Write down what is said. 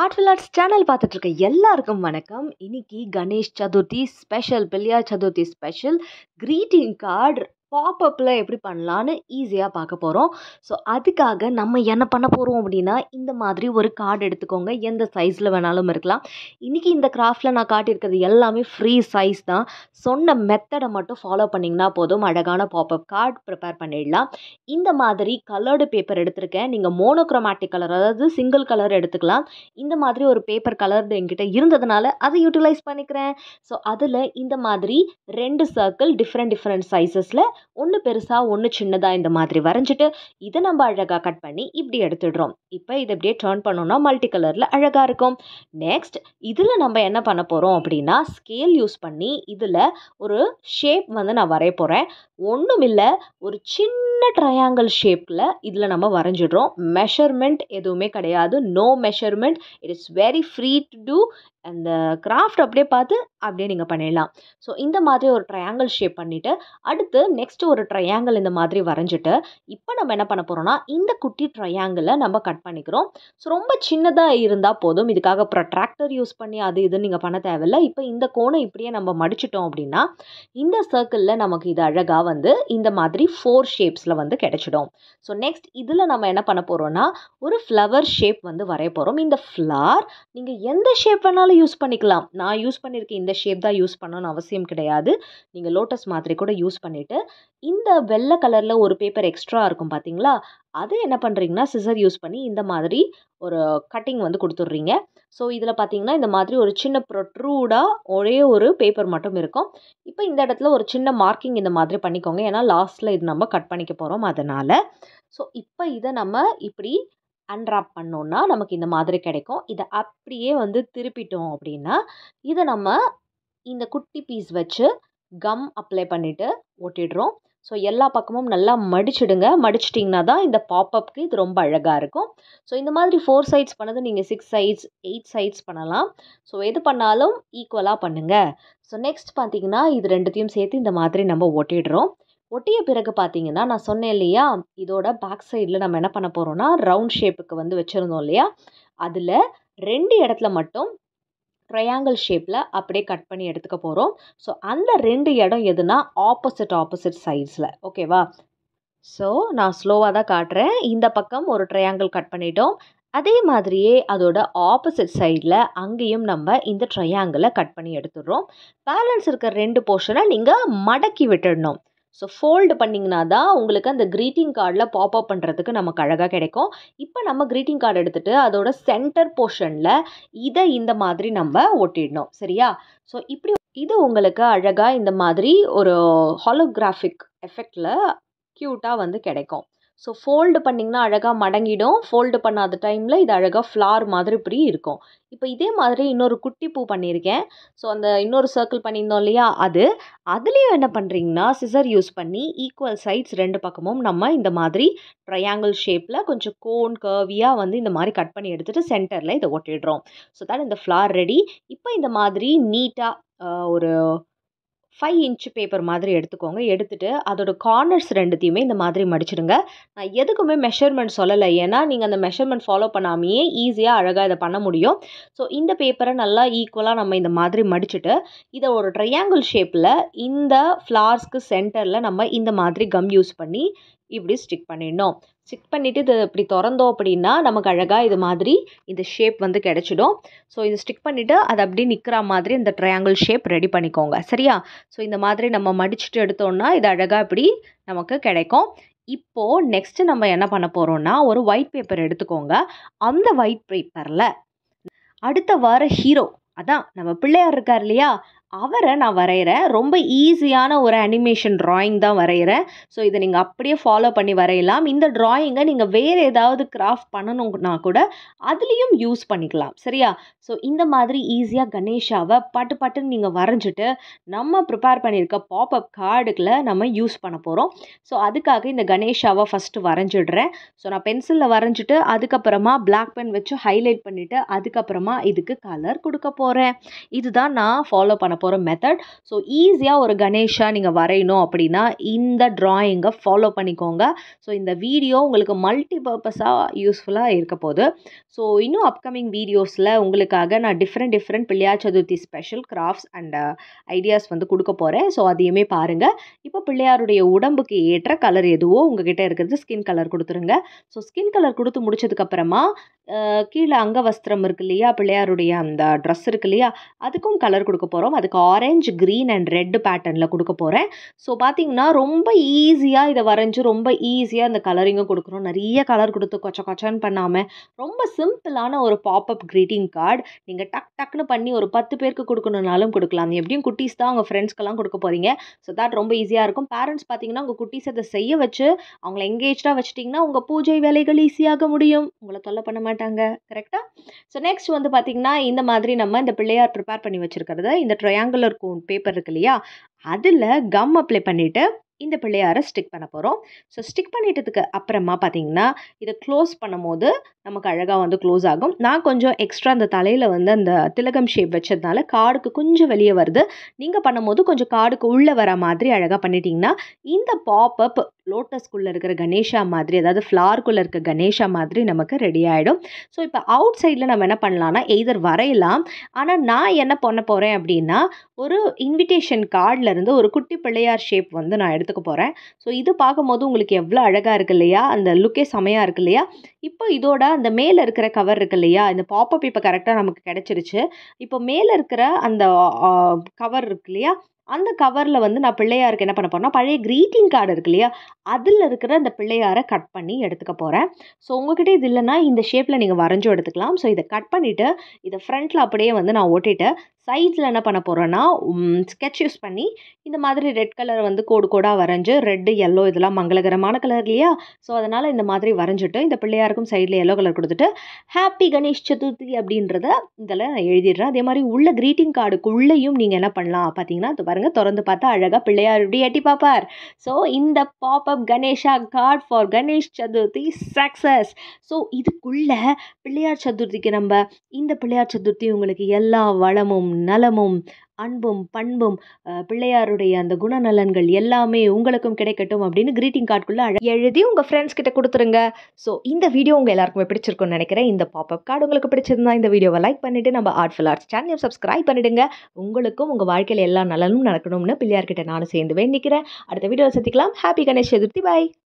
artful arts channel பார்த்துட்டு இருக்க எல்லாருக்கும் வணக்கம் இன்னைக்கு Ganesh Chaturthi special Pillaiyar Chaturthi special greeting card பாப்அப்பில் எப்படி பண்ணலான்னு ஈஸியாக பார்க்க போகிறோம் ஸோ அதுக்காக நம்ம என்ன பண்ண போகிறோம் அப்படின்னா இந்த மாதிரி ஒரு கார்டு எடுத்துக்கோங்க எந்த சைஸில் வேணாலும் இருக்கலாம் இன்றைக்கி இந்த கிராஃப்டில் நான் காட்டியிருக்கிறது எல்லாமே ஃப்ரீ சைஸ் தான் சொன்ன மெத்தடை மட்டும் ஃபாலோ பண்ணிங்கன்னா போதும் அழகான பாப்அப் கார்டு ப்ரிப்பேர் பண்ணிடலாம் இந்த மாதிரி கலர்டு பேப்பர் எடுத்திருக்கேன் நீங்கள் மோனோக்ரோமேட்டிக் கலர் அதாவது சிங்கிள் கலர் எடுத்துக்கலாம் இந்த மாதிரி ஒரு பேப்பர் கலர் என்கிட்ட இருந்ததுனால அதை யூட்டிலைஸ் பண்ணிக்கிறேன் ஸோ அதில் இந்த மாதிரி ரெண்டு சர்க்கிள் டிஃப்ரெண்ட் டிஃப்ரெண்ட் சைஸஸில் ஒன்று பெருசாக ஒன்று சின்னதாக இந்த மாதிரி வரைஞ்சிட்டு இதை நம்ம அழகாக கட் பண்ணி இப்படி எடுத்துடுறோம் இப்போ இதை இப்படியே டேர்ன் பண்ணோம்னா மல்டி கலரில் அழகாக இருக்கும் நெக்ஸ்ட் இதில் நம்ம என்ன பண்ண போகிறோம் அப்படின்னா ஸ்கேல் யூஸ் பண்ணி இதில் ஒரு ஷேப் வந்து நான் வரைய போகிறேன் ஒன்றும் இல்லை ஒரு சின்ன ட்ரையாங்கிள் ஷேப்பில் இதில் நம்ம வரைஞ்சிடுறோம் மெஷர்மெண்ட் எதுவுமே கிடையாது no measurement it is very free to do அந்த கிராஃப்ட் அப்படியே பார்த்து அப்படியே நீங்கள் பண்ணிடலாம் ஸோ இந்த மாதிரி ஒரு ட்ரையாங்கிள் ஷேப் பண்ணிவிட்டு அடுத்து நெக்ஸ்ட் ஒரு ட்ரையாங்கிள் இந்த மாதிரி வரைஞ்சிட்டு இப்போ நம்ம என்ன பண்ண போகிறோம்னா இந்த குட்டி ட்ரையாங்கிளை நம்ம கட் பண்ணிக்கிறோம் ஸோ ரொம்ப சின்னதாக இருந்தால் போதும் இதுக்காக ப்ரொட்ராக்டர் யூஸ் பண்ணி அது இதுன்னு நீங்கள் பண்ண தேவையில்ல இப்போ இந்த கோணம் இப்படியே நம்ம மடிச்சிட்டோம் அப்படின்னா இந்த சர்க்கிளில் நமக்கு இது அழகாக வந்து இந்த மாதிரி ஃபோர் ஷேப்ஸில் வந்து கிடைச்சிடும் ஸோ நெக்ஸ்ட் இதில் நம்ம என்ன பண்ண போகிறோம்னா ஒரு ஃப்ளவர் ஷேப் வந்து வரைய போகிறோம் இந்த ஃப்ளார் நீங்கள் எந்த ஷேப் வேணாலும் யூஸ் பண்ணிக்கலாம் நான் யூஸ் பண்ணியிருக்க இந்த ஷேப் தான் யூஸ் பண்ணணும்னு அவசியம் கிடையாது நீங்கள் லோட்டஸ் மாதிரி கூட யூஸ் பண்ணிவிட்டு இந்த வெள்ளை கலரில் ஒரு பேப்பர் எக்ஸ்ட்ரா இருக்கும் பார்த்தீங்களா அதை என்ன பண்ணுறீங்கன்னா சிசர் யூஸ் பண்ணி இந்த மாதிரி ஒரு கட்டிங் வந்து கொடுத்துட்றீங்க ஸோ இதில் பார்த்தீங்கன்னா இந்த மாதிரி ஒரு சின்ன ப்ரொட்ரூடாக ஒரே ஒரு பேப்பர் மட்டும் இருக்கும் இப்போ இந்த இடத்துல ஒரு சின்ன மார்க்கிங் இந்த மாதிரி பண்ணிக்கோங்க ஏன்னா லாஸ்ட்டில் இது நம்ம கட் பண்ணிக்க போகிறோம் அதனால் ஸோ இப்போ இதை நம்ம இப்படி அன்ராப் பண்ணோன்னா நமக்கு இந்த மாதிரி கிடைக்கும் இதை அப்படியே வந்து திருப்பிட்டோம் அப்படின்னா இதை நம்ம இந்த குட்டி பீஸ் வச்சு கம் அப்ளை பண்ணிவிட்டு ஒட்டிடுறோம் ஸோ எல்லா பக்கமும் நல்லா மடிச்சிடுங்க மடிச்சிட்டிங்கன்னா தான் இந்த பாப்அப்க்கு இது ரொம்ப அழகாக இருக்கும் ஸோ இந்த மாதிரி ஃபோர் சைட்ஸ் பண்ணது நீங்கள் சிக்ஸ் சைட்ஸ் எயிட் சைட்ஸ் பண்ணலாம் ஸோ எது பண்ணாலும் ஈக்குவலாக பண்ணுங்கள் ஸோ நெக்ஸ்ட் பார்த்தீங்கன்னா இது ரெண்டுத்தையும் சேர்த்து இந்த மாதிரி நம்ம ஒட்டிடுறோம் ஒட்டிய பிறகு பார்த்தீங்கன்னா நான் சொன்னேன் இல்லையா இதோட பேக் சைடில் நம்ம என்ன பண்ண போகிறோம்னா ரவுண்ட் ஷேப்புக்கு வந்து வச்சுருந்தோம் இல்லையா அதில் ரெண்டு இடத்துல மட்டும் ட்ரையாங்கிள் ஷேப்பில் அப்படியே கட் பண்ணி எடுத்துக்க போகிறோம் ஸோ அந்த ரெண்டு இடம் எதுனா ஆப்போசிட் ஆப்போசிட் சைட்ஸில் ஓகேவா ஸோ நான் ஸ்லோவாக தான் காட்டுறேன் இந்த பக்கம் ஒரு ட்ரையாங்கிள் கட் பண்ணிட்டோம் அதே மாதிரியே அதோட ஆப்போசிட் சைடில் அங்கேயும் நம்ம இந்த ட்ரையாங்கிளை கட் பண்ணி எடுத்துடுறோம் பேலன்ஸ் இருக்க ரெண்டு போர்ஷனை நீங்கள் மடக்கி விட்டுடணும் ஸோ ஃபோல்டு பண்ணிங்கன்னா தான் உங்களுக்கு அந்த க்ரீட்டிங் கார்டில் பாப்அப் பண்ணுறதுக்கு நமக்கு அழகாக கிடைக்கும் இப்போ நம்ம க்ரீட்டிங் கார்டு எடுத்துகிட்டு அதோட சென்டர் போர்ஷனில் இதை இந்த மாதிரி நம்ம ஒட்டிடணும் சரியா ஸோ இப்படி இது உங்களுக்கு அழகாக இந்த மாதிரி ஒரு ஹாலோகிராஃபிக் எஃபெக்டில் க்யூட்டாக வந்து கிடைக்கும் ஸோ ஃபோல்டு பண்ணிங்கன்னா அழகாக மடங்கிடும் ஃபோல்டு பண்ணாத டைமில் இது அழகாக ஃப்ளார் மாதிரி இப்படி இருக்கும் இப்போ இதே மாதிரி இன்னொரு குட்டி பூ பண்ணியிருக்கேன் ஸோ அந்த இன்னொரு சர்க்கிள் பண்ணியிருந்தோம் இல்லையா அது அதுலேயும் என்ன பண்ணுறீங்கன்னா சிசர் யூஸ் பண்ணி ஈக்குவல் சைட்ஸ் ரெண்டு பக்கமும் நம்ம இந்த மாதிரி ட்ரையாங்கிள் ஷேப்பில் கொஞ்சம் கோன் கர்வியாக வந்து இந்த மாதிரி கட் பண்ணி எடுத்துகிட்டு சென்டரில் இதை ஒட்டிடுறோம் ஸோ தான் இந்த ஃப்ளார் ரெடி இப்போ இந்த மாதிரி நீட்டாக ஒரு ஃபைவ் இன்ச்சு பேப்பர் மாதிரி எடுத்துக்கோங்க எடுத்துகிட்டு அதோட கார்னர்ஸ் ரெண்டுத்தையுமே இந்த மாதிரி மடிச்சிடுங்க நான் எதுக்குமே மெஷர்மெண்ட் சொல்லலை ஏன்னா நீங்கள் அந்த மெஷர்மெண்ட் ஃபாலோ பண்ணாமையே ஈஸியாக அழகாக இதை பண்ண முடியும் ஸோ இந்த பேப்பரை நல்லா ஈக்குவலாக நம்ம இந்த மாதிரி மடிச்சுட்டு இதை ஒரு ட்ரையாங்கிள் ஷேப்பில் இந்த ஃப்ளார்ஸ்க்கு சென்டரில் நம்ம இந்த மாதிரி கம் யூஸ் பண்ணி இப்படி ஸ்டிக் பண்ணிடணும் ஸ்டிக் பண்ணிவிட்டு இது இப்படி திறந்தோம் அப்படின்னா நமக்கு அழகாக இது மாதிரி இந்த ஷேப் வந்து கிடச்சிடும் ஸோ இது ஸ்டிக் பண்ணிவிட்டு அது அப்படியே நிற்கிற மாதிரி இந்த ட்ரையாங்கிள் ஷேப் ரெடி பண்ணிக்கோங்க சரியா ஸோ இந்த மாதிரி நம்ம மடிச்சுட்டு எடுத்தோம்னா இது அழகாக இப்படி நமக்கு கிடைக்கும் இப்போது நெக்ஸ்ட்டு நம்ம என்ன பண்ண போகிறோம்னா ஒரு ஒயிட் பேப்பர் எடுத்துக்கோங்க அந்த ஒயிட் பேப்பரில் அடுத்த வார ஹீரோ அதான் நம்ம பிள்ளையார் இருக்கார் இல்லையா அவரை நான் வரைகிறேன் ரொம்ப ஈஸியான ஒரு அனிமேஷன் ட்ராயிங் தான் வரைகிறேன் ஸோ இதை நீங்கள் அப்படியே ஃபாலோ பண்ணி வரையலாம் இந்த ட்ராயிங்கை நீங்கள் வேறு ஏதாவது கிராஃப்ட் பண்ணணும்னா கூட அதுலேயும் யூஸ் பண்ணிக்கலாம் சரியா ஸோ இந்த மாதிரி ஈஸியாக கணேஷாவை பட்டு பட்டுன்னு நீங்கள் வரைஞ்சிட்டு நம்ம ப்ரிப்பேர் பண்ணியிருக்க பாப்அப் கார்டுகளை நம்ம யூஸ் பண்ண போகிறோம் ஸோ அதுக்காக இந்த கணேஷாவை ஃபஸ்ட்டு வரைஞ்சிடுறேன் ஸோ நான் பென்சிலில் வரைஞ்சிட்டு அதுக்கப்புறமா பிளாக் பென் வச்சு ஹைலைட் பண்ணிவிட்டு அதுக்கப்புறமா இதுக்கு கலர் கொடுக்க போகிறேன் இதுதான் நான் ஃபாலோ பண்ண போகிற மெத்தட் ஸோ ஈஸியாக ஒரு கணேஷா நீங்கள் வரையணும் அப்படின்னா இந்த ட்ராயிங்கை ஃபாலோ பண்ணிக்கோங்க ஸோ இந்த வீடியோ உங்களுக்கு மல்டி பர்பஸாக யூஸ்ஃபுல்லாக இருக்க போகுது ஸோ இன்னும் அப்கமிங் வீடியோஸில் உங்களுக்காக நான் different different Pillaiyar Chaturthi special crafts and ideas வந்து கொடுக்க போகிறேன் ஸோ அதையுமே பாருங்கள் இப்போ பிள்ளையாருடைய உடம்புக்கு ஏற்ற கலர் எதுவோ உங்ககிட்ட இருக்கிறது ஸ்கின் கலர் கொடுத்துருங்க ஸோ ஸ்கின் கலர் கொடுத்து முடிச்சதுக்கப்புறமா கீழே அங்கவஸ்திரம் இருக்கு இல்லையா பிள்ளையாருடைய அந்த ட்ரெஸ் இருக்கு இல்லையா அதுக்கும் கலர் கொடுக்க போகிறோம் அதுக்கு ஆரஞ்சு க்ரீன் அண்ட் ரெட் பேட்டர்னில் கொடுக்க போகிறேன் ஸோ பார்த்தீங்கன்னா ரொம்ப ஈஸியாக இதை வரைஞ்சி ரொம்ப ஈஸியாக இந்த கலரிங்கும் கொடுக்குறோம் நிறைய கலர் கொடுத்து கொச்ச கொச்சன்னு பண்ணாமல் ரொம்ப சிம்பிளான ஒரு பாப்அப் க்ரீட்டிங் கார்டு நீங்கள் டக் டக்குன்னு பண்ணி ஒரு பத்து பேருக்கு கொடுக்கணுன்னாலும் கொடுக்கலாம் எப்படியும் குட்டீஸ் தான் உங்கள் ஃப்ரெண்ட்ஸ்க்கெல்லாம் கொடுக்க போகிறீங்க ஸோ தட் ரொம்ப ஈஸியாக இருக்கும் பேரண்ட்ஸ் பார்த்தீங்கன்னா உங்கள் குட்டீஸ் அதை செய்ய வச்சு அவங்கள எங்கேஜாக வச்சுட்டிங்கன்னா உங்கள் பூஜை வேலைகள் ஈஸியாக முடியும் உங்களை தொல்லை பண்ண மாட்டாங்க கரெக்டாக ஸோ நெக்ஸ்ட் வந்து பார்த்திங்கன்னா இந்த மாதிரி நம்ம இந்த பிள்ளையார் ப்ரிப்பேர் பண்ணி வச்சுருக்கிறத இந்த ட்ரையாங்குலர் கோன் பேப்பர் இருக்கு இல்லையா அதில் கம் அப்ளை பண்ணிவிட்டு இந்த பிள்ளையாரை ஸ்டிக் பண்ண போகிறோம் ஸோ ஸ்டிக் பண்ணிட்டதுக்கு அப்புறமா பார்த்தீங்கன்னா இதை க்ளோஸ் பண்ணும் போது நமக்கு அழகாக வந்து க்ளோஸ் ஆகும் நான் கொஞ்சம் எக்ஸ்ட்ரா அந்த தலையில் வந்து அந்த திலகம் ஷேப் வச்சதுனால காடுக்கு கொஞ்சம் வெளியே வருது நீங்கள் பண்ணும்போது கொஞ்சம் காடுக்கு உள்ளே வர மாதிரி அழகாக பண்ணிட்டீங்கன்னா இந்த பாப்அப் லோட்டஸ்குள்ளே இருக்கிற கணேஷா மாதிரி அதாவது ஃப்ளார்க்குள்ளே இருக்க கணேஷா மாதிரி நமக்கு ரெடி ஆகிடும் ஸோ இப்போ அவுட் சைடில் நம்ம என்ன பண்ணலான்னா எய்தர் வரையலாம் ஆனால் நான் என்ன பண்ண போகிறேன் அப்படின்னா ஒரு இன்விடேஷன் கார்டில் ஒரு குட்டி பிள்ளையார் ஷேப் வந்து நான் எடுத்துக்க போகிறேன் ஸோ இது பார்க்கும்போது உங்களுக்கு எவ்வளோ அழகாக இருக்கு இல்லையா அந்த லுக்கே செமையாக இருக்கு இல்லையா இப்போ இதோட அந்த மேலே இருக்கிற கவர் இருக்கு இல்லையா இந்த பாப்பப் இப்போ கரெக்டாக நமக்கு கிடச்சிருச்சு இப்போ மேலே இருக்கிற அந்த கவர் இருக்கு இல்லையா அந்த கவரில் வந்து நான் பிள்ளையாருக்கு என்ன பண்ண போகிறேன்னா பழைய க்ரீட்டிங் கார்டு இருக்கு இல்லையா அதில் இருக்கிற அந்த பிள்ளையாரை கட் பண்ணி எடுத்துக்க போகிறேன் ஸோ உங்ககிட்ட இது இல்லைன்னா இந்த ஷேப்பில் நீங்கள் வரைஞ்சும் எடுத்துக்கலாம் ஸோ இதை கட் பண்ணிவிட்டு இதை ஃப்ரண்ட்டில் அப்படியே வந்து நான் ஓட்டிட்டு சைட்ஸில் என்ன பண்ண போகிறேன்னா ஸ்கெட்ச் யூஸ் பண்ணி இந்த மாதிரி ரெட் கலர் வந்து கோடு கோடாக வரைஞ்சி ரெட்டு எல்லோ இதெல்லாம் மங்களகரமான கலர் இல்லையா ஸோ அதனால் இந்த மாதிரி வரைஞ்சிட்டு இந்த பிள்ளையாருக்கும் சைடில் எல்லோ கலர் கொடுத்துட்டு ஹாப்பி கணேஷ் சதுர்த்தி அப்படின்றத இதில் நான் எழுதிடுறேன் அதே மாதிரி உள்ள க்ரீட்டிங் கார்டுக்குள்ளேயும் நீங்கள் என்ன பண்ணலாம் பார்த்தீங்கன்னா இது பாருங்கள் திறந்து பார்த்தா அழகாக பிள்ளையார் இப்படி எட்டி பார்ப்பார் ஸோ இந்த popup Ganesha card for Ganesh Chaturthi success so இதுக்குள்ள பிள்ளையார் சதுர்த்திக்கு நம்ம இந்த பிள்ளையார் சதுர்த்தி உங்களுக்கு எல்லா வளமும் நலமும் அன்பும் பண்பும் பிள்ளையாருடைய அந்த குணநலன்கள் எல்லாமே உங்களுக்கும் கிடைக்கட்டும் அப்படின்னு க்ரீட்டிங் கார்டுக்குள்ளே அழ எழுதி உங்கள் ஃப்ரெண்ட்ஸ் கிட்ட கொடுத்துருங்க ஸோ இந்த வீடியோ உங்கள் எல்லாருக்குமே பிடிச்சிருக்கும்னு நினைக்கிறேன் இந்த பாப்அப் கார்டு உங்களுக்கு பிடிச்சிருந்தா இந்த வீடியோவை லைக் பண்ணிவிட்டு நம்ம ஆர்ட்ஃபுல் ஆர்ட்ஸ் சேனல் சப்ஸ்கிரைப் பண்ணிடுங்க உங்களுக்கும் உங்கள் வாழ்க்கையில் எல்லா நலனும் நடக்கணும்னு பிள்ளையார்கிட்ட நானும் சேர்ந்து வேண்டிக்கிறேன் அடுத்த வீடியோவில் சந்திக்கலாம் ஹாப்பி கணேஷ் சதுர்த்தி பாய்